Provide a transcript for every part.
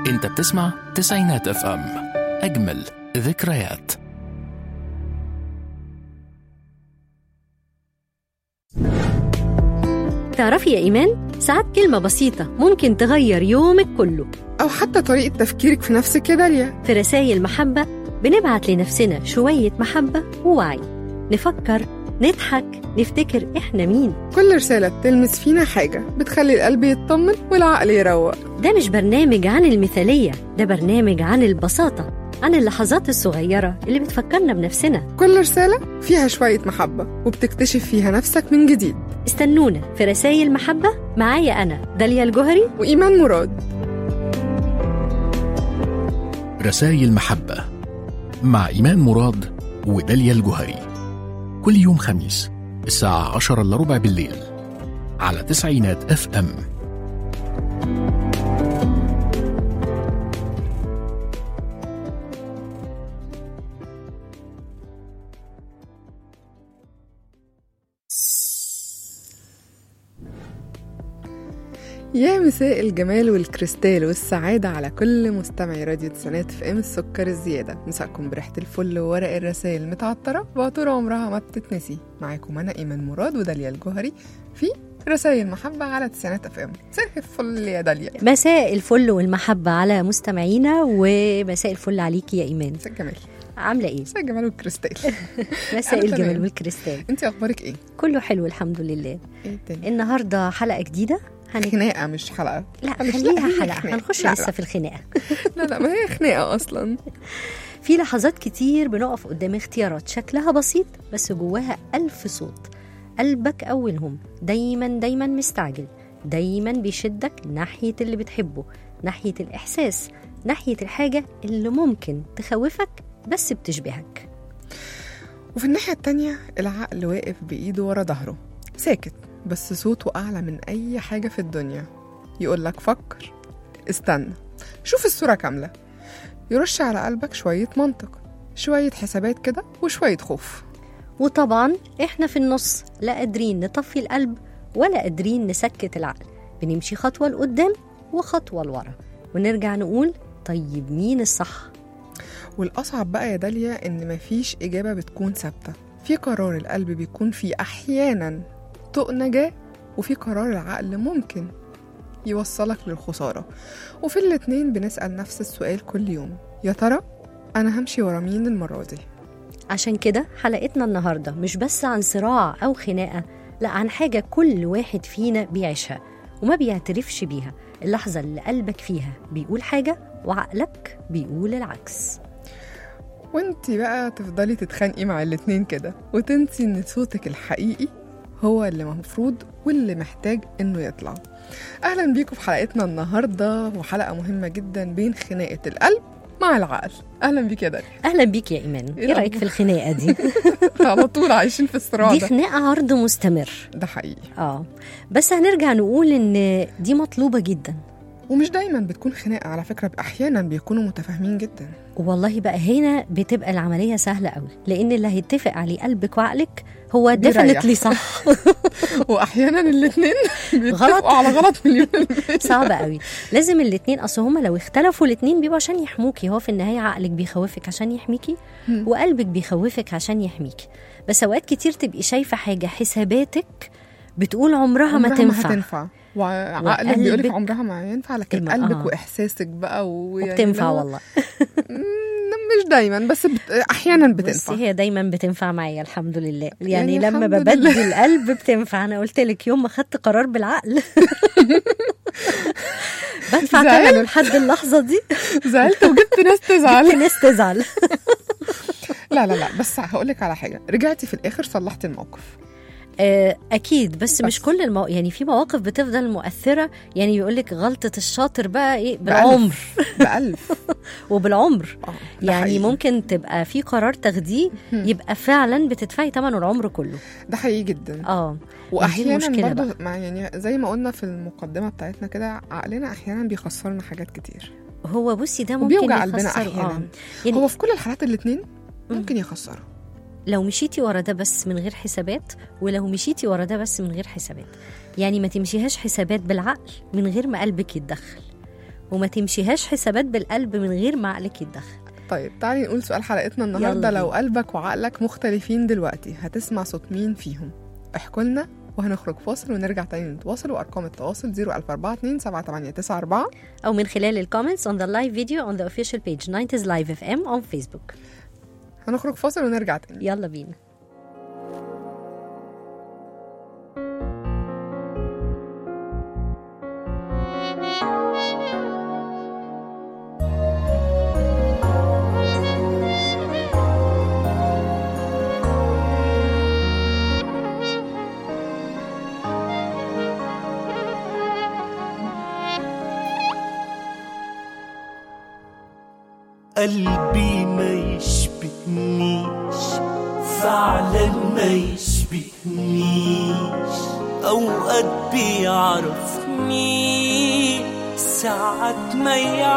انت بتسمع تسعينات اف ام اجمل ذكريات تعرفي يا إيمان ساعات كلمة بسيطة ممكن تغير يومك كله أو حتى طريقة تفكيرك في نفسك يا داليا في رسائل محبة بنبعت لنفسنا شوية محبة ووعي نفكر نضحك نفتكر إحنا مين كل رسالة بتلمس فينا حاجة بتخلي القلب يطمن والعقل يروق ده مش برنامج عن المثالية ده برنامج عن البساطة عن اللحظات الصغيرة اللي بتفكرنا بنفسنا كل رسالة فيها شوية محبة وبتكتشف فيها نفسك من جديد استنونا في رسائل محبة معايا أنا داليا الجوهري وإيمان مراد رسائل محبة مع إيمان مراد وداليا الجهري كل يوم خميس الساعة عشرة إلا ربع بالليل على تسعينات اف ام يا مساء الجمال والكريستال والسعادة على كل مستمعي راديو تسعينات في ام السكر الزيادة مساءكم بريحة الفل وورق الرسائل متعطرة وطول عمرها ما بتتنسي معاكم أنا إيمان مراد وداليا الجوهري في رسائل محبة على تسعينات اف ام مساء الفل يا داليا مساء الفل والمحبة على مستمعينا ومساء المساء عليكي يا إيمان مساء الجمال عاملة إيه؟ مساء الجمال والكريستال مساء أنا الجمال تمام. والكريستال انت اخبارك ايه؟ كله حلو الحمد لله ايه تاني؟ النهاردة حلقة جديدة هنك... خناقة مش حلقة لا معلش، خليها هي حلقة خناقة. هنخش لا، لسه لا. في الخناقة لا لا ما هي خناقة أصلا في لحظات كتير بنقف قدام اختيارات شكلها بسيط بس جواها ألف صوت قلبك أولهم دايما دايما مستعجل دايما بيشدك ناحية اللي بتحبه ناحية الإحساس ناحية الحاجة اللي ممكن تخوفك بس بتشبهك وفي الناحية التانية العقل واقف بإيده ورا ظهره ساكت بس صوته أعلى من أي حاجة في الدنيا يقول لك فكر استنى شوف الصورة كاملة يرش على قلبك شوية منطق شوية حسابات كده وشوية خوف وطبعا احنا في النص لا قادرين نطفي القلب ولا قادرين نسكت العقل بنمشي خطوة لقدام وخطوة لورا ونرجع نقول طيب مين الصح والأصعب بقى يا داليا إن مفيش إجابة بتكون ثابتة في قرار القلب بيكون فيه أحيانا طوق نجاة وفي قرار العقل ممكن يوصلك للخسارة وفي الاتنين بنسأل نفس السؤال كل يوم يا ترى أنا همشي ورا مين المرة دي عشان كده حلقتنا النهاردة مش بس عن صراع أو خناقة لا عن حاجة كل واحد فينا بيعيشها وما بيعترفش بيها اللحظة اللي قلبك فيها بيقول حاجة وعقلك بيقول العكس وانتي بقى تفضلي تتخانقي مع الاتنين كده وتنسي ان صوتك الحقيقي هو اللي مفروض واللي محتاج انه يطلع اهلا بيكم في حلقتنا النهارده وحلقه مهمه جدا بين خناقه القلب مع العقل اهلا بيك يا داليا أهلا بيك يا إيمان إيه إيه رأيك في الخناقة دي؟ على طول عايشين في الصراع دي ده خناقة عرض مستمر ده حقيقي اه بس هنرجع نقول إن دي مطلوبة جدا ومش دايما بتكون خناقه على فكره احيانا بيكونوا متفاهمين جدا والله بقى هنا بتبقى العملية سهلة قوي لأن اللي هيتفق عليه قلبك وعقلك هو بيريح. ديفنتلي صح واحيانا الاتنين غلط. بيتفقوا على غلط مليون المية. صعب قوي لازم الاتنين اصل هما لو اختلفوا الاتنين بيبقوا عشان يحموكي هو في النهايه عقلك بيخوفك عشان يحميكي مم. وقلبك بيخوفك عشان يحميكي بس اوقات كتير تبقي شايفه حاجه حساباتك بتقول عمرها, ما عمرها تنفع هتنفع وعقلك بيقولك وقلبك- عمرها ما ينفع لكن الم- قلبك آه. واحساسك بقى ويعني وبتنفع اللي هو- والله مم، مش دايما بس بت... احيانا بس بتنفع هي دايما بتنفع معايا الحمد لله يعني, يعني لما الحمد ببدل لله. القلب بتنفع انا قلت لك يوم ما خدت قرار بالعقل بدفع زعلت. ثمنه لحد اللحظه دي زعلت وجبت ناس في تزعل ناس تزعل لا لا لا بس هقولك على حاجه رجعتي في الاخر صلحتي الموقف آه، اكيد بس, مش بس. كل المو... يعني في مواقف بتفضل مؤثره يعني يقول لك غلطه الشاطر بقى ايه بالعمر بألف وبالعمر اه ده يعني حقيقي. ممكن تبقى في قرار تاخديه يبقى فعلا بتدفعي ثمنه العمر كله ده حقيقي جدا اه واحيانا المشكلة برضه مع يعني زي ما قلنا في المقدمه بتاعتنا كده عقلنا احيانا بيخسرنا حاجات كتير هو بصي ده ممكن وبيوجع قلبنا يخسر احيانا اه يعني هو في كل الحالات الاتنين ممكن يخسروا لو مشيتي ورا ده بس من غير حسابات ولو مشيتي ورا ده بس من غير حسابات يعني ما تمشيهاش حسابات بالعقل من غير ما قلبك يتدخل وما تمشيهاش حسابات بالقلب من غير ما عقلك يتدخل طيب تعالي نقول سؤال حلقتنا النهارده يلا لو بينا. قلبك وعقلك مختلفين دلوقتي هتسمع صوت مين فيهم احكوا لنا وهنخرج فاصل ونرجع تاني نتواصل وارقام التواصل 00442 7894 أو من خلال الكومنتس on the live video on the official page 90s Live FM on Facebook هنخرج فاصل ونرجع تاني يلا بينا قلبي ما يشبهنيش فعلا ما يشبهنيش اوقات بيعرفني ساعات ما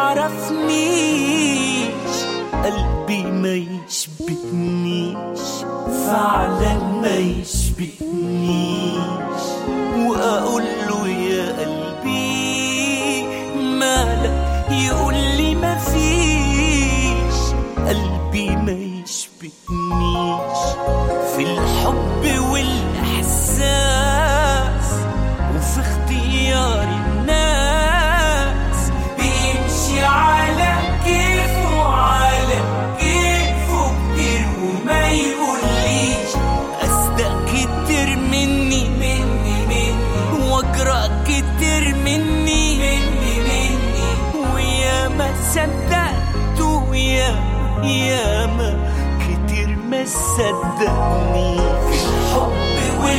يعرفنيش قلبي ما يشبهنيش فعلا ما يشبهنيش واقول له يا قلبي مالك يقول لي ما فيش قلبي ما يشبهنيش في الحب والاحساس وفي اختيار الناس بيمشي على كيفه على كيفه كتير وما يقوليش اصدق كتير مني مني مني واجرأ كتير مني مني مني ويا ما صدقته ويا يا ما كتير ما صدقني في الحب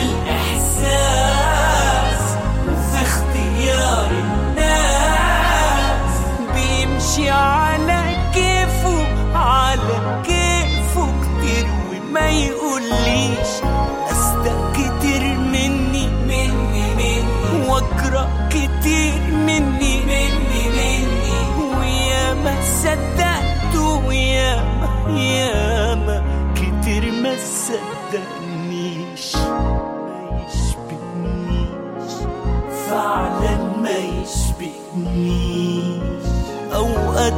والاحساس وفي اختيار الناس بيمشي على كيفه على كيفه كتير وما يقوليش اصدق كتير مني مني مني واجرأ كتير مني مني مني ويا ما صدقته ويا ما يا ما كتير ما صدقنيش ما يشبهنيش فعلا ما يشبهنيش اوقات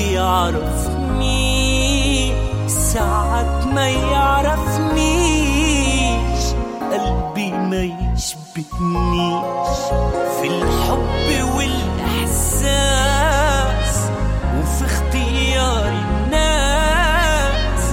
بيعرفني ساعات ما يعرفنيش قلبي ما يشبهنيش في الحب والاحساس وفي اختيار الناس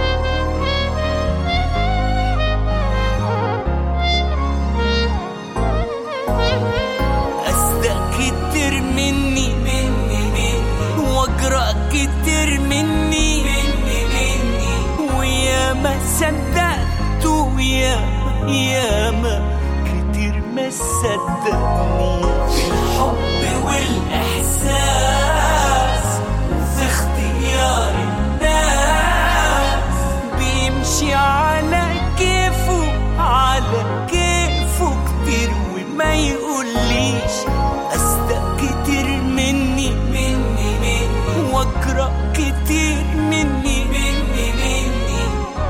أصدق كتير مني مني مني وأجرأ كتير مني مني مني ويا ما صدقته ويا يا ما كتير ما صدقني في الحب والإحساس وفي اختيار الناس بيمشي على كيفه على كيفه كتير وما يقوليش أصدق كتير مني مني مني وأجرأ كتير مني مني مني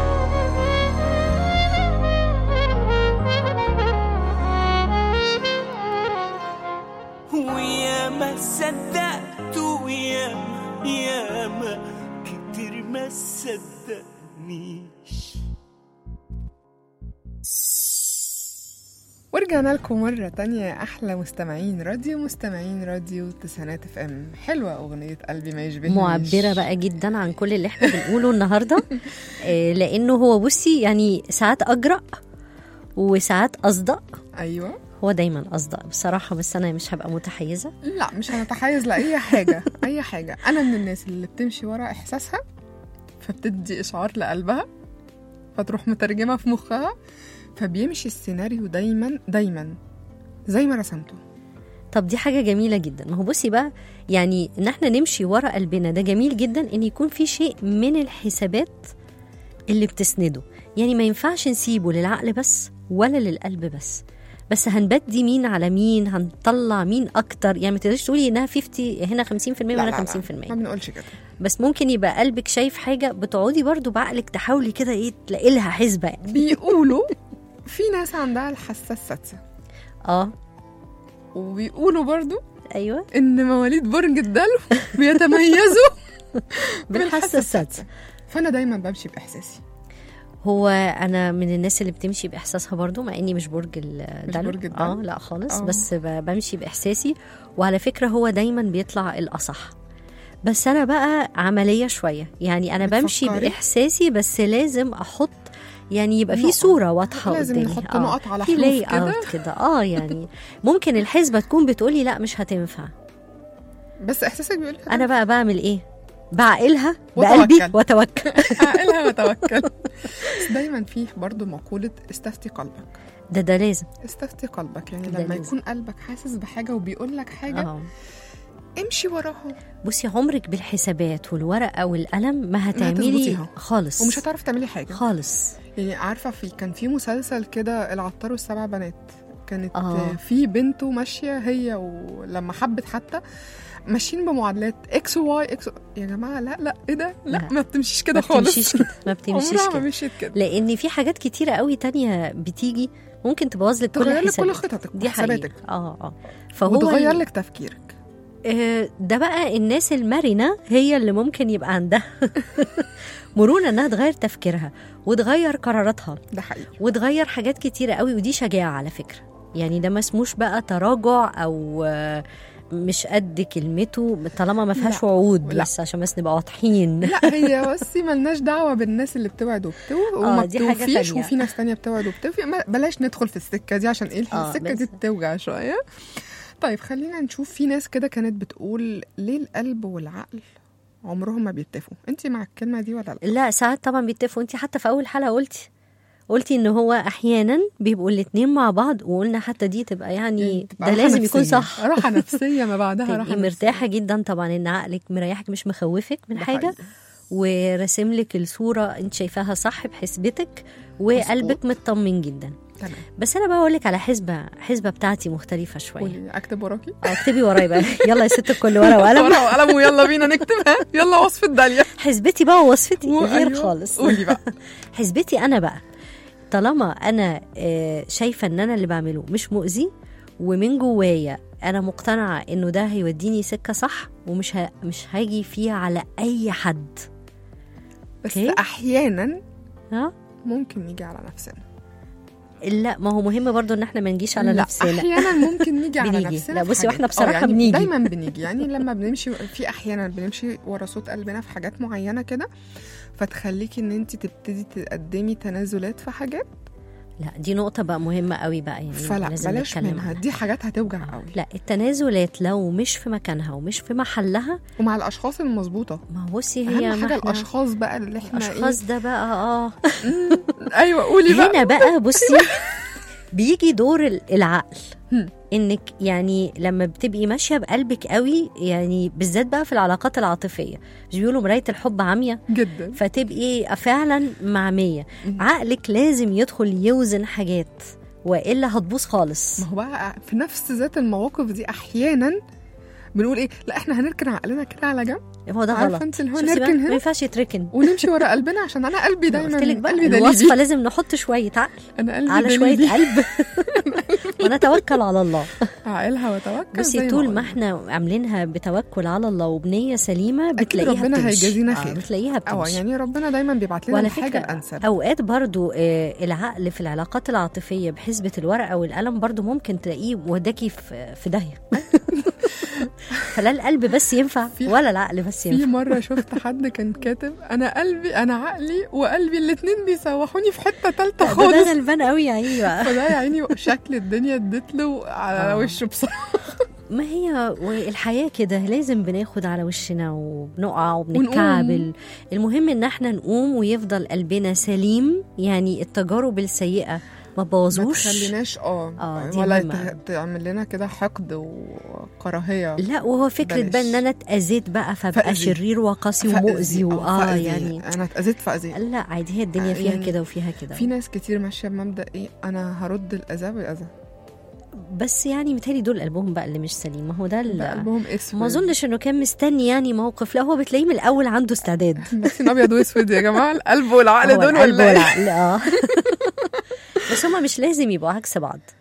ويا ما صدقت ويا يا ما كتير ما صدقنيش ورجعنا لكم مرة تانية يا أحلى مستمعين راديو مستمعين راديو تسعينات اف ام حلوة أغنية قلبي ما يشبهنيش معبرة بقى جدا عن كل اللي احنا بنقوله النهاردة آه، لأنه هو بصي يعني ساعات أجرأ وساعات أصدق أيوة هو دايما أصدق بصراحة بس أنا مش هبقى متحيزة لا مش هنتحيز لأي حاجة أي حاجة أنا من الناس اللي بتمشي ورا إحساسها فبتدي إشعار لقلبها فتروح مترجمة في مخها فبيمشي السيناريو دايما دايما زي ما رسمته طب دي حاجة جميلة جدا ما هو بصي بقى يعني ان احنا نمشي ورا قلبنا ده جميل جدا ان يكون في شيء من الحسابات اللي بتسنده يعني ما ينفعش نسيبه للعقل بس ولا للقلب بس بس هنبدي مين على مين هنطلع مين اكتر يعني ما تقدريش تقولي انها 50 هنا 50% لا وهنا لا 50% لا ما بنقولش كده بس ممكن يبقى قلبك شايف حاجه بتقعدي برضو بعقلك تحاولي كده ايه تلاقي لها حسبه يعني بيقولوا في ناس عندها الحاسة السادسة اه وبيقولوا برضو ايوه ان مواليد برج الدلو بيتميزوا بالحاسه السادسه فانا دايما بمشي باحساسي هو انا من الناس اللي بتمشي باحساسها برضو مع اني مش برج الدلو برج الدلو؟ اه لا خالص آه. بس ب- بمشي باحساسي وعلى فكره هو دايما بيطلع الاصح بس انا بقى عمليه شويه يعني انا بمشي بتفكري؟ باحساسي بس لازم احط يعني يبقى في نقط. صوره واضحه لازم قدامي نحط آه. نقط على في حروف لاي كده. اوت كده اه يعني ممكن الحسبه تكون بتقولي لا مش هتنفع بس احساسك بيقول لك انا بقى بعمل ايه بعقلها وتوكل. بقلبي واتوكل عقلها وتوكل بس دايما فيه برضو مقولة استفتي قلبك ده ده لازم استفتي قلبك يعني ده لما لازم. يكون قلبك حاسس بحاجة وبيقول لك حاجة اه امشي وراها بصي عمرك بالحسابات والورقه والقلم ما هتعملي هتظبطيها. خالص ومش هتعرف تعملي حاجة خالص يعني عارفة في كان في مسلسل كده العطار والسبع بنات كانت آه. آه. في بنته ماشية هي ولما حبت حتى ماشيين بمعادلات اكس وواي اكس يا جماعة لا لا ايه ده لا, لا. ما بتمشيش ما كده خالص بتمشيش كده ما بتمشيش عمرها ما كده مشيت كده لان في حاجات كتيره قوي تانية بتيجي ممكن تبوظ لك كل تغير لك كل حساباتك خططك دي حقيقة وحساباتك اه اه فهو وتغير ال- لك تفكيرك آه، ده بقى الناس المرنه هي اللي ممكن يبقى عندها مرونه انها تغير تفكيرها وتغير قراراتها ده حقيقي وتغير حاجات كتيرة قوي ودي شجاعة على فكرة يعني ده ما اسموش بقى تراجع أو آه، مش قد كلمته طالما ما فيهاش لا. وعود لا. بس عشان بس نبقى واضحين لا هي بصي ملناش دعوه بالناس اللي بتوعد وبتو وما دي حاجة بتوفيش تانية. وفي ناس تانية بتوعد وبتوفي ما- بلاش ندخل في السكه دي عشان ايه آه، السكه دي بس. بتوجع شويه طيب خلينا نشوف في ناس كده كانت بتقول ليه القلب والعقل عمرهم ما بيتفقوا انت مع الكلمه دي ولا لا لا ساعات طبعا بيتفقوا انت حتى في أول حلقة قلتي قلتي ان هو احيانا بيبقوا الاتنين مع بعض وقلنا حتى دي تبقى يعني تبقى ده راحة لازم يكون نفسية. صح راحه نفسيه ما بعدها راحه تبقي مرتاحة جدا طبعا ان عقلك مريحك مش مخوفك من ده حاجة حقيقي. وراسم لك الصورة انت شايفاها صح بحسبتك وقلبك مطمن جدا تمام بس انا بقى اقول لك على حسبه حسبه بتاعتي مختلفه شويه قولي اكتب وراكي اه اكتبي ورايا بقى يلا يا ست الكل ورقه وقلم ورقه وقلم ويلا بينا نكتبها يلا وصفه داليا حسبتي بقى ووصفتي غير وأيوة. خالص قولي بقى حسبتي انا بقى طالما انا آه، شايفه ان انا اللي بعمله مش مؤذي ومن جوايا انا مقتنعه انه ده هيوديني سكه صح ومش ه... مش هاجي فيها على اي حد بس أوكي. احيانا ها ممكن نيجي على نفسنا لا ما هو مهم برضو ان احنا ما نجيش على لا نفسنا احيانا ممكن نيجي على بنيجي. نفسنا لا، في بصي، حاجات. واحنا آه، بصراحة يعني بنيجي. دايما بنيجي يعني لما بنمشي في احيانا بنمشي ورا صوت قلبنا في حاجات معينه كده فتخليكي ان انت تبتدي تقدمي تنازلات في حاجات لا دي نقطه بقى مهمه قوي بقى يعني فلا لازم بلاش نتكلم منها عنها. دي حاجات هتوجع قوي لا التنازلات لو مش في مكانها ومش في محلها ومع الاشخاص المظبوطه ما هو بصي هي اهم ما حاجه احنا- الاشخاص بقى اللي احنا الاشخاص ده بقى اه ايه ايوه قولي بقى هنا بقى بصي بيجي دور ال- العقل هم. انك يعني لما بتبقي ماشيه بقلبك قوي يعني بالذات بقى في العلاقات العاطفيه مش بيقولوا مرايه الحب عمياء جدا فتبقي فعلا معميه مم. عقلك لازم يدخل يوزن حاجات والا هتبوظ خالص ما هو بقى في نفس ذات المواقف دي احيانا بنقول ايه لا احنا هنركن عقلنا كده على جنب هو ده عارفة غلط انت اللي هو شفتي بقى؟ نركن ما هنا ينفعش يتركن ونمشي ورا قلبنا عشان انا قلبي دايما قلت لك بقى قلبي الوصفه دليلي لازم نحط شويه عقل انا قلبي على دليلي. شويه قلب ونتوكل على الله عقلها وتوكل زي بصي طول ما قلنا. احنا عاملينها بتوكل على الله وبنيه سليمه أكيد بتلاقيها ربنا بتمشي. هيجازينا آه، خير. بتلاقيها اه بتمشي يعني ربنا دايما بيبعت لنا وعلى الحاجه فكرة الانسب اوقات برضو آه، العقل في العلاقات العاطفيه بحسبه الورقه والقلم برضو ممكن تلاقيه وداكي في في داهيه فلا القلب بس ينفع في- ولا العقل بس في ينفع مره شفت حد كان كاتب انا قلبي انا عقلي وقلبي الاتنين بيسوحوني في حته تالته لا، ده, خالص ده غلبان قوي يا عيني بقى فده يا عيني شكل الدنيا اديت له على آه. وشه بصراحه ما هي الحياة كده لازم بناخد على وشنا وبنقع وبنتكعبل المهم ان احنا نقوم ويفضل قلبنا سليم يعني التجارب السيئة ما ما بوظوش تخليناش اه آه، دي ولا مهمة. ت- تعمل لنا كده حقد وكراهيه لا وهو فكرة بلاش. بقى ان انا اتأذيت بقى فابقى فأذي. شرير وقاسي فأذي، ومؤذي آه، واه فأذي. يعني انا اتاذيت فاذي لا عادي هي الدنيا آه، فيها يعني كده وفيها كده في ناس كتير ماشيه بمبدا ايه انا هرد الاذى بالاذى بس يعني متهيألي دول قلبهم بقى اللي مش سليم ما هو ده ده ال- قلبهم اسود ما اظنش انه كان مستني يعني موقف لا هو بتلاقيه من الاول عنده استعداد ماشيين ابيض واسود يا جماعه القلب والعقل هو دول القلب ولا ايه والعقل اه بس هما مش لازم يبقوا عكس بعض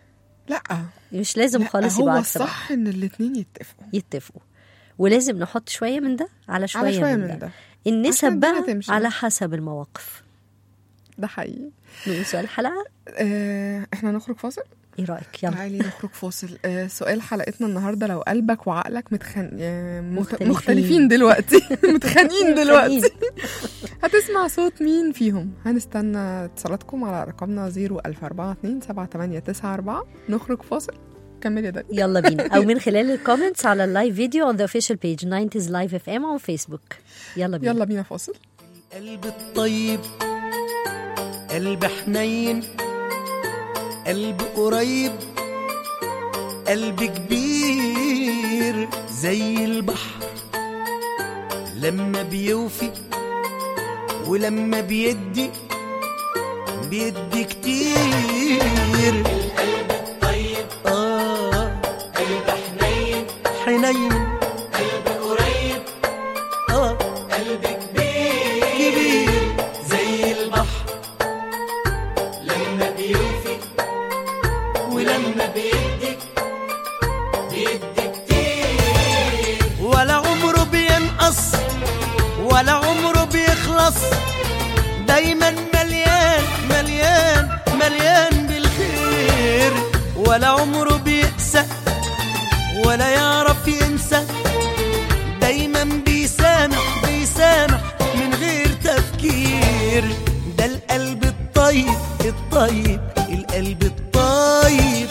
لا مش لازم لا، خالص هو يبقى عكس بعض الصح ان الاتنين يتفقوا يتفقوا ولازم نحط شويه من ده على شويه, على شويه من, من ده. ده النسب عشان الدنيا بقى تمشي. على حسب المواقف ده حقيقي نقول سؤال الحلقه آه احنا نخرج فاصل ايه رايك يلا تعالي نخرج فاصل آه سؤال حلقتنا النهارده لو قلبك وعقلك متخن... آه مت... مختلفين. مختلفين دلوقتي متخانقين دلوقتي متخانقين. هتسمع صوت مين فيهم هنستنى اتصالاتكم على رقمنا 01042 7894 نخرج فاصل كمل يا دنيا يلا بينا او من خلال الكومنتس على اللايف فيديو on the official page 90s live fm on Facebook يلا بينا يلا بينا فاصل قلب الطيب قلب حنين قلب قريب قلب كبير زي البحر لما بيوفي ولما بيدي بيدي كتير القلب الطيب اه قلب حنين حنين قلب قريب اه قلب كبير كبير زي البحر لما بيوفي ولما بيدي بيدي كتير ولا عمره بينقص ولا عمره بيخلص دايما مليان مليان مليان بالخير ولا عمره بيقسى ولا يعرف ينسى دايما بيسامح بيسامح من غير تفكير ده القلب الطيب الطيب القلب الطيب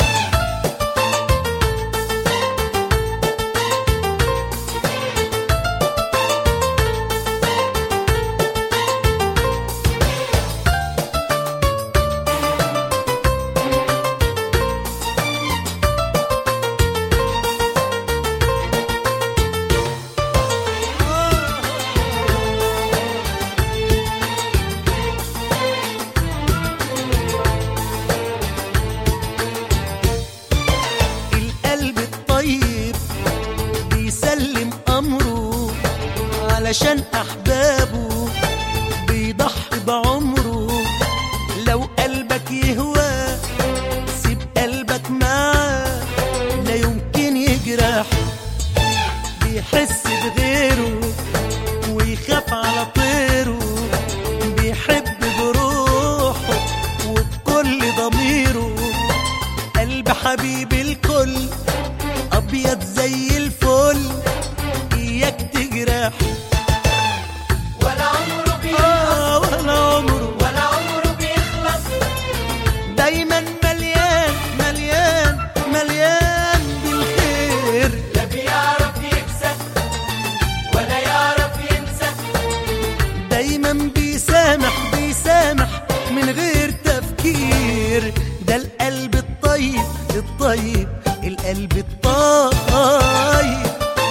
القلب الطيب بيسلم أمره علشان أحبابه بيضحي بعمره لو قلبك يهوى سيب قلبك معاه لا يمكن يجرح بيحس بغيره ويخاف على طيره بيحب بروحه وبكل ضميره قلب حبيب الكل ابيض زي الفل اياك تجرح ولا عمره بيخلص ولا عمره ولا عمره بيخلص دايما مليان مليان مليان بالخير لا بيعرف يكسب ولا يعرف ينسى دايما بيسامح بيسامح من غير تفكير ده القلب الطيب الطيب القلب الطيب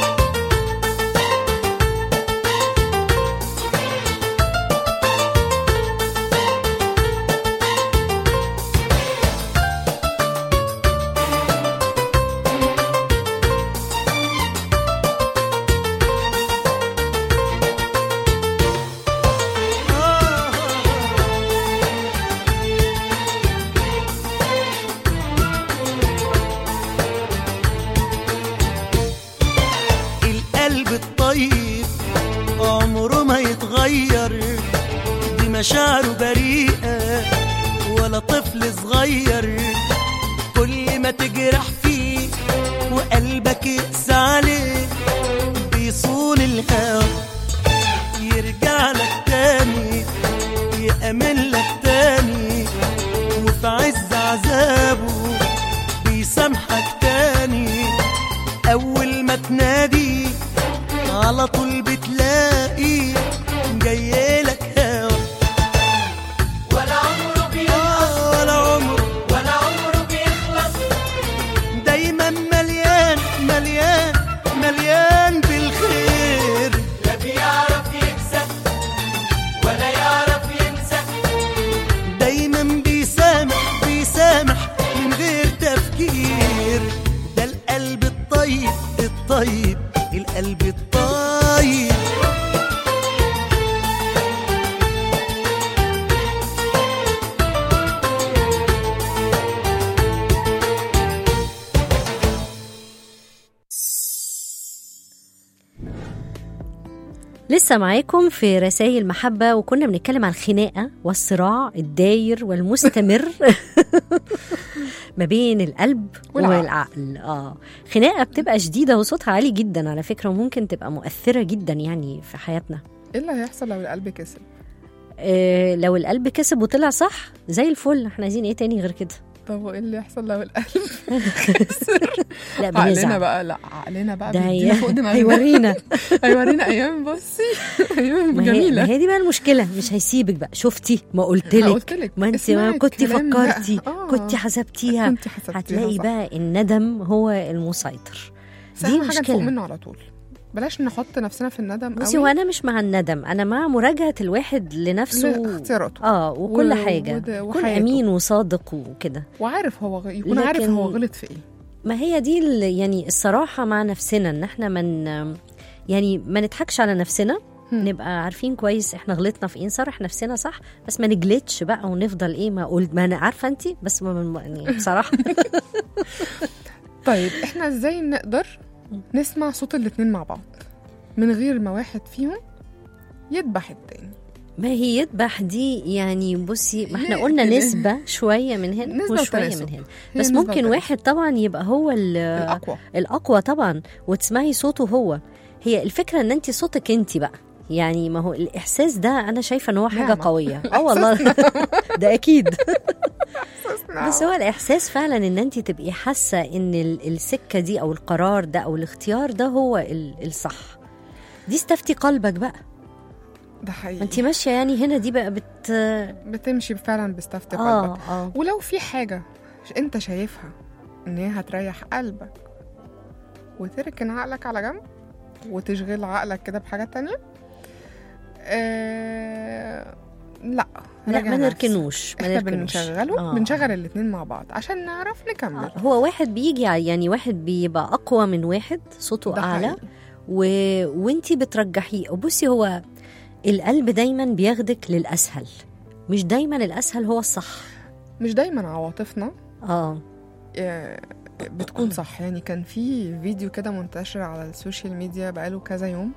القلب الطيب عمره ما يتغير دي مشاعره بريئة ولا طفل صغير كل ما تجرح فيه وقلبك يقسى عليه بيصون الهوى يرجع لك تاني يأمن لك تاني وفي عز عذابه بيسامحك تاني أول ما تنادي على طول بتلاقي جايلك هوا ولا عمره بيخلص ولا عمره ولا عمره بيخلص دايما مليان مليان مليان بالخير لا بيعرف يكسب ولا يعرف ينسى دايما بيسامح بيسامح من غير تفكير ده القلب الطيب الطيب القلب الطيب لسه معاكم في رسائل محبة وكنا بنتكلم عن الخناقة والصراع الداير والمستمر ما بين القلب والعقل. والعقل اه خناقة بتبقى شديدة وصوتها عالي جدا على فكرة وممكن تبقى مؤثرة جدا يعني في حياتنا ايه اللي هيحصل لو القلب كسب آه لو القلب كسب وطلع صح زي الفل احنا عايزين ايه تاني غير كده طب وايه اللي يحصل لو القلب لا عقلنا بنزعل بقى لا عقلنا بقى ده بيدينا هي- فوق دماغنا هيورينا هيورينا ايام بصي ايام ما هي, ما جميله هي دي بقى المشكلة مش هيسيبك بقى شفتي ما ما قلتلك قلتلك ما انت اسمعي ما كنت الكلام بقى. فكرتي آه. كنت حسبتيها كنت حسبتيها هتلاقي صح. بقى الندم هو المسيطر بس دي اهم حاجه نفوق مشكلة منه على طول بلاش نحط نفسنا في الندم بصي قوي هو انا مش مع الندم انا مع مراجعة الواحد لنفسه اختياراته اه وكل و- حاجة ود- يكون وحياته. امين وصادق وكده وعارف هو غ- يكون عارف لكن- هو غلط في ايه ما هي دي ال- يعني الصراحة مع نفسنا ان احنا من يعني ما نضحكش على نفسنا هم. نبقى عارفين كويس احنا غلطنا في ايه نصرح نفسنا صح بس ما نجلدش بقى ونفضل ايه ما قلت ما انا عارفه انت بس ما ما- يعني بصراحه طيب احنا ازاي نقدر نسمع صوت الاتنين مع بعض من غير ما واحد فيهم يذبح التاني ما هي يذبح دي يعني بصي ما احنا هي- قلنا نسبة شوية من هنا نسبة وشوية وتناسب. من هنا هي بس نسبة ممكن وتناسب. واحد طبعا يبقى هو ال- الاقوى الأقوى طبعا وتسمعي صوته هو هي الفكرة ان انت صوتك انت بقى يعني ما هو الإحساس ده أنا شايفة ان هو حاجة نعمة. قوية اه والله ده أكيد بس هو الإحساس فعلا ان انت تبقي حاسة ان ال- السكة دي أو القرار ده أو الاختيار ده هو ال- الصح دي استفتي قلبك بقى ده حقيقي ما انت ماشية يعني هنا دي بقى بت بتمشي فعلا باستفتي اه قلبك اه ولو في حاجة انت شايفها ان هي هتريح قلبك وتركن عقلك على جنب وتشغل عقلك كده بحاجة تانية آه... لا لا راجع ما نفسك. نركنوش ما احنا نركنوش بنشغله آه. بنشغل الاتنين مع بعض عشان نعرف نكمل آه، هو واحد بيجي ع- يعني واحد بيبقى اقوى من واحد صوته ده اعلى حقيقي. و... وانتي بترجحيه وبصي هو القلب دايما بياخدك للاسهل مش دايما الاسهل هو الصح مش دايما عواطفنا اه آه، بتكون صح يعني كان في فيديو كده منتشر على السوشيال ميديا بقاله كذا يوم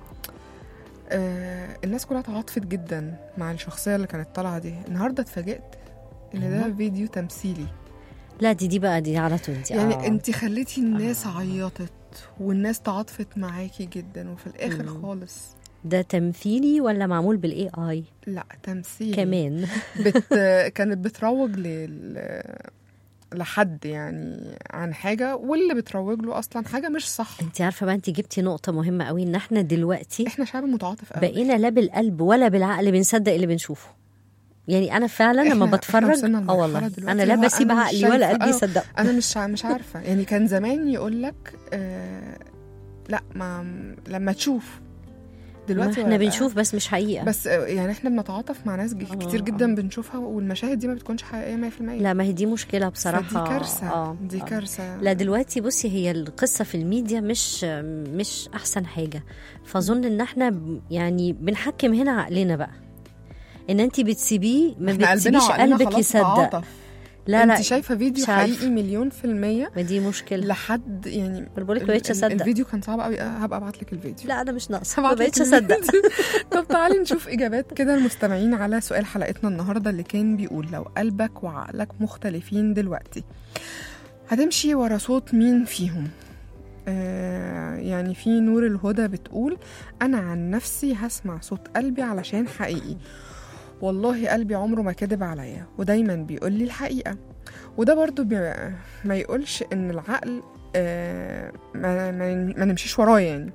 آه، الناس كلها تعاطفت جدا مع الشخصية اللي كانت طالعة دي النهاردة اتفاجئت ان ده أيوة. فيديو تمثيلي لا دي دي بقى دي على طول دي يعني آه. انت خليتي الناس آه. عيطت والناس تعاطفت معاكي جدا وفي الاخر مم. خالص ده تمثيلي ولا معمول بالاي اي لا تمثيل كمان بت... كانت بتروج لل... لحد يعني عن حاجة واللي بتروج له أصلا حاجة مش صح انت عارفه بقى انت جبتي نقطه مهمه قوي ان احنا دلوقتي احنا شعب متعاطف قوي بقينا لا بالقلب ولا بالعقل بنصدق اللي بنشوفه يعني انا فعلا لما إحنا- إحنا بتفرج وصلنا اه لمرحلة والله دلوقتي انا لا اللي هو بسيب أنا مش عقلي ولا شايفة. قلبي آه. يصدق انا مش ع- مش عارفه يعني كان زمان يقول لك آه لا ما لما تشوف دلوقتي احنا ولا- بنشوف بس مش حقيقه بس آه، يعني احنا بنتعاطف مع ناس ج- كتير آه. جدا بنشوفها والمشاهد دي ما بتكونش حقيقيه 100% لا ما هي دي مشكله بصراحه دي كارثه اه دي آه. كارثه لا دلوقتي بصي هي القصه في الميديا مش مش احسن حاجه فاظن ان احنا ب- يعني بنحكم هنا عقلنا بقى ان انت بتسيبيه ما احنا قلبنا بتسيبيش وعقلنا قلبك خلاص يصدق تعاطف. لا لا انت شايفه فيديو مش عارفة. حقيقي مليون في المية ما دي مشكله لحد يعني ما بقولك ال- بقيتش ال- اصدق الفيديو كان صعب قوي هبقى ابعت لك الفيديو لا انا مش ناقصه ما هبعت لك بقيتش اصدق الفيديو. طب تعالي نشوف اجابات كده المستمعين على سؤال حلقتنا النهارده اللي كان بيقول لو قلبك وعقلك مختلفين دلوقتي هتمشي ورا صوت مين فيهم آه يعني في نور الهدى بتقول انا عن نفسي هسمع صوت قلبي علشان حقيقي والله قلبي عمره ما كذب عليا ودايما بيقول لي الحقيقه وده برضو بي ما يقولش ان العقل آه ما, ما, ما نمشيش وراه يعني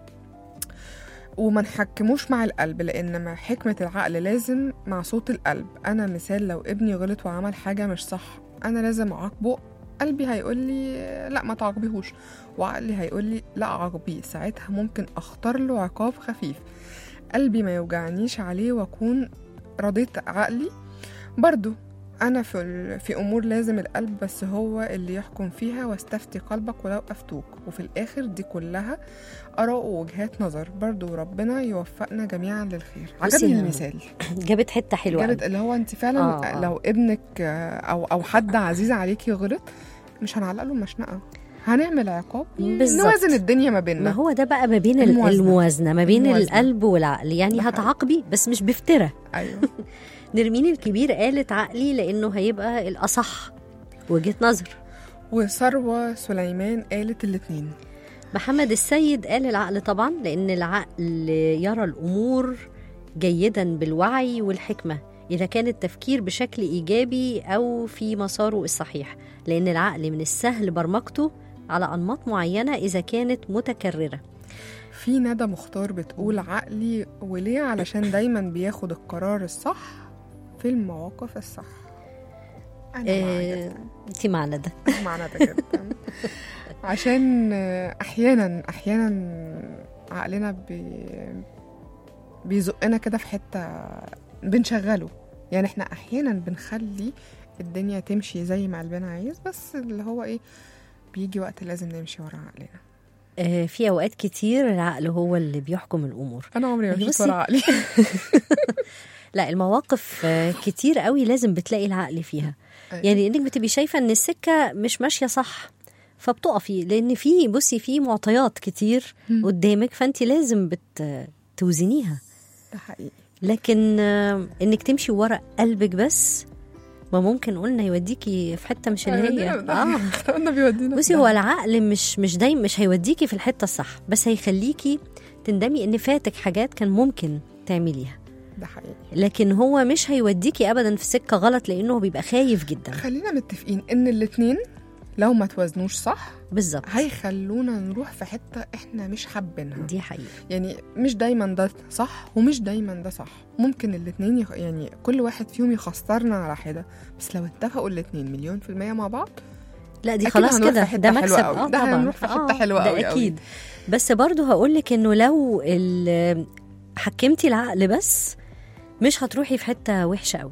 وما نحكموش مع القلب لان مع حكمه العقل لازم مع صوت القلب انا مثال لو ابني غلط وعمل حاجه مش صح انا لازم اعاقبه قلبي هيقول لي لا ما تعاقبيهوش وعقلي هيقول لي لا عاقبيه ساعتها ممكن اختار له عقاب خفيف قلبي ما يوجعنيش عليه واكون رضيت عقلي برضو انا في ال- في امور لازم القلب بس هو اللي يحكم فيها واستفتي قلبك ولو افتوك وفي الاخر دي كلها اراء ووجهات نظر برضو ربنا يوفقنا جميعا للخير بصي عجبني يا- المثال جابت حته حلوه جابت قوي. اللي هو انت فعلا آه، آه آه. لو ابنك آه، او او حد عزيز عليكي غلط مش هنعلق له مشنقه هنعمل عقاب بالظبط. نوازن الدنيا ما ما بيننا هو ده بقى ما بين ال- الموازنة. الموازنة ما بين الموازنة. القلب والعقل يعني ده حقيقي. هتعاقبي بس مش بفترة ايوه نرمين الكبير قالت عقلي لأنه هيبقى الأصح وجهة نظر وثروه سليمان قالت الاثنين محمد السيد قال العقل طبعا لأن العقل يرى الأمور جيدا بالوعي والحكمة إذا كان التفكير بشكل إيجابي أو في مساره الصحيح لأن العقل من السهل برمجته على أنماط معينة إذا كانت متكررة في ندى مختار بتقول عقلي وليه علشان دايما بياخد القرار الصح في المواقف الصح انا مع آه، جدا انت معنا ده مع ندى جدا عشان آه، احيانا احيانا عقلنا بي بيزقنا كده في حته بنشغله يعني احنا احيانا بنخلي الدنيا تمشي زي ما قلبنا عايز بس اللي هو ايه بيجي وقت لازم نمشي ورا عقلنا آه، في أوقات كتير العقل هو اللي بيحكم الأمور انا عمري ما مشيت بصي- ورا عقلي لا المواقف آه، كتير قوي لازم بتلاقي العقل فيها أيوة. يعني انك بتبقي شايفه ان السكه مش ماشيه صح فبتقفي لان في بصي في معطيات كتير مم. قدامك فانت لازم بت توزنيها ده حقيقي لكن آه، انك تمشي ورا قلبك بس ما ممكن قلنا يوديكي في حته مش اللي هي اه قلنا بيودينا بصي هو العقل مش مش دايما مش هيوديكي في الحته الصح بس هيخليكي تندمي ان فاتك حاجات كان ممكن تعمليها ده حقيقي لكن هو مش هيوديكي ابدا في سكه غلط لانه هو بيبقى خايف جدا خلينا متفقين ان الاتنين لو ما توازنوش صح بالظبط هيخلونا نروح في حته احنا مش حابينها دي حقيقه يعني مش دايما ده صح ومش دايما ده صح ممكن الاتنين يخ... يعني كل واحد فيهم يخسرنا على حده بس لو اتفقوا الاتنين مليون في المية مع بعض لا دي أكيد خلاص هنروح كده في حتة ده حلوة مكسب أوي. اه ده طبعا هنروح في حتة آه، حلوة ده أوي أوي. اكيد بس برضو هقول لك انه لو ال- حكمتي العقل بس مش هتروحي في حته وحشه قوي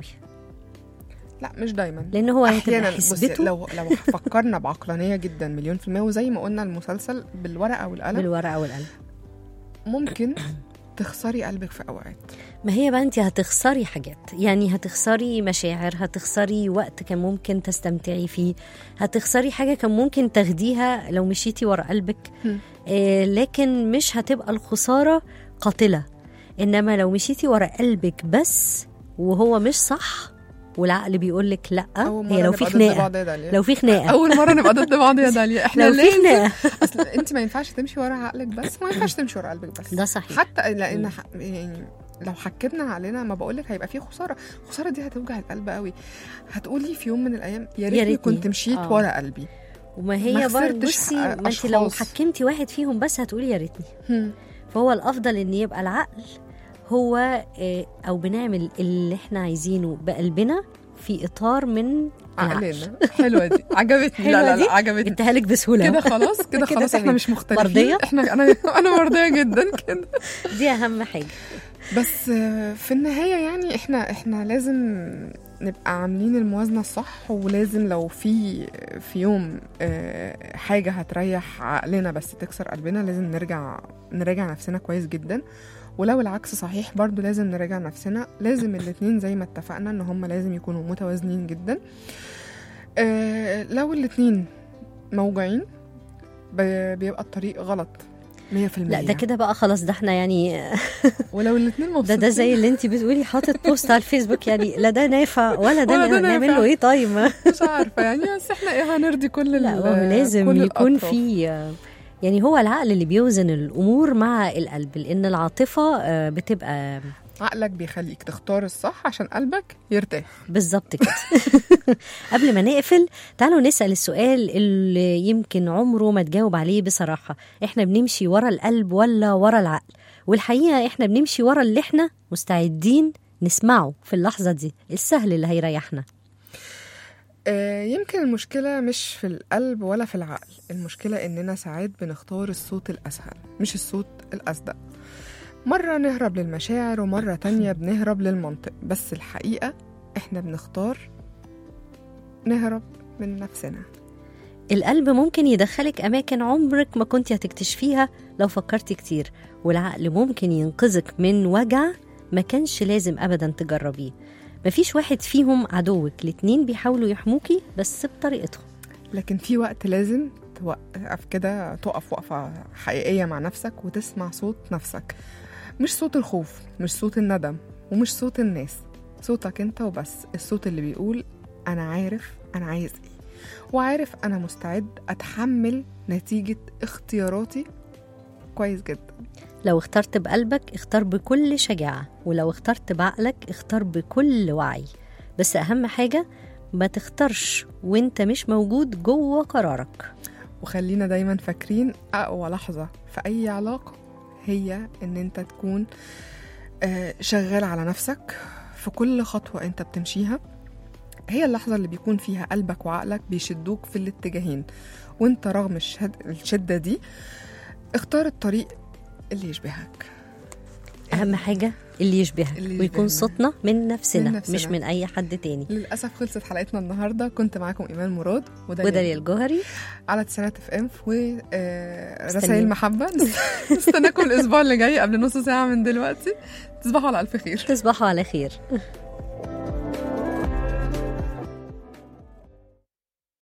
لا مش دايما لان هو هتبقى احيانا بصي حسبته لو لو فكرنا بعقلانيه جدا مليون في المية وزي ما قلنا المسلسل بالورقه والقلم بالورقه والقلم ممكن تخسري قلبك في اوقات ما هي بقى انت هتخسري حاجات يعني هتخسري مشاعر هتخسري وقت كان ممكن تستمتعي فيه هتخسري حاجة كان ممكن تاخديها لو مشيتي ورا قلبك هم. آه لكن مش هتبقى الخسارة قاتلة إنما لو مشيتي ورا قلبك بس وهو مش صح والعقل بيقول لك لا اول هي مره لو في نبقى ضد خناقة بعض يا داليا لو في خناقة اول مره نبقى ضد بعض يا داليا احنا لو في لازم خناقة اصل انت ما ينفعش تمشي ورا عقلك بس ما ينفعش تمشي ورا قلبك بس ده صحيح حتى لان ح- يعني لو حكمنا علينا ما بقولك هيبقى فيه خساره الخساره دي هتوجع القلب قوي هتقولي في يوم من الايام يا ريتني ريتني. كنت مشيت آه. ورا قلبي وما ما هي برضه خسرتش بصي ما انت لو أشخاص. حكمتي واحد فيهم بس هتقولي يا ريتني هم. فهو الافضل ان يبقى العقل هو آه، او بنعمل اللي احنا عايزينه بقلبنا في اطار من العقل عقلنا حلوه دي عجبتني حلوة لا لا دي؟ لا عجبتني جبتها لك بسهوله كده خلاص كده كده خلاص احنا تمام. مش مختلفين مرضية؟ احنا انا انا مرضيه جدا كده دي اهم حاجه بس آه، في النهايه يعني احنا احنا لازم نبقى عاملين الموازنه الصح ولازم لو في في يوم آه، حاجه هتريح عقلنا بس تكسر قلبنا لازم نرجع نراجع نفسنا كويس جدا ولو العكس صحيح برضو لازم نراجع نفسنا لازم الاتنين زي ما اتفقنا ان هما لازم يكونوا متوازنين جدا آه، لو الاتنين موجعين ب- بيبقى الطريق غلط 100% لا ده كده بقى خلاص ده احنا يعني ولو الاتنين ده مبسوطين ده زي اللي انت بتقولي حاطط بوست على الفيسبوك يعني لا ده نافع ولا ده, ولا ده نعمل نافع. له ايه طيب ما مش عارفه يعني بس احنا ايه هنرضي كل لا ال- هو لازم كل يكون الأطراف. في يعني هو العقل اللي بيوزن الامور مع القلب لان العاطفه آه، بتبقى عقلك بيخليك تختار الصح عشان قلبك يرتاح بالظبط كده قبل ما نقفل تعالوا نسأل السؤال اللي يمكن عمره ما تجاوب عليه بصراحة احنا بنمشي ورا القلب ولا ورا العقل والحقيقة احنا بنمشي ورا اللي احنا مستعدين نسمعه في اللحظة دي السهل اللي هيريحنا آه، يمكن المشكلة مش في القلب ولا في العقل المشكلة إننا ساعات بنختار الصوت الأسهل مش الصوت الأصدق مرة نهرب للمشاعر ومرة تانية بنهرب للمنطق بس الحقيقة إحنا بنختار نهرب من نفسنا القلب ممكن يدخلك أماكن عمرك ما كنت هتكتشفيها لو فكرتي كتير والعقل ممكن ينقذك من وجع ما كانش لازم أبدا تجربيه مفيش واحد فيهم عدوك الاتنين بيحاولوا يحموكي بس بطريقتهم لكن في وقت لازم توقف كده تقف وقفة حقيقية مع نفسك وتسمع صوت نفسك مش صوت الخوف مش صوت الندم ومش صوت الناس صوتك انت وبس الصوت اللي بيقول انا عارف انا عايز ايه وعارف انا مستعد اتحمل نتيجة اختياراتي كويس جدا لو اخترت بقلبك اختار بكل شجاعة ولو اخترت بعقلك اختار بكل وعي بس أهم حاجة ما تختارش وانت مش موجود جوه قرارك وخلينا دايما فاكرين أقوى لحظة في أي علاقة هي إن أنت تكون آه، شغال على نفسك في كل خطوة أنت بتمشيها هي اللحظة اللي بيكون فيها قلبك وعقلك بيشدوك في الاتجاهين وانت رغم الشد... الشدة دي اختار الطريق اللي يشبهك أهم حاجة اللي يشبهك اللي ويكون يشبهنا. صوتنا من نفسنا, من نفسنا. مش من أي حد تاني للأسف خلصت حلقتنا النهاردة كنت معاكم إيمان مراد وداليا الجوهري على تسعينات اف ام ورسائل مستنيين. محبة نستناكم الأسبوع اللي جاي قبل نص ساعة من دلوقتي تصبحوا على ألف خير تصبحوا على خير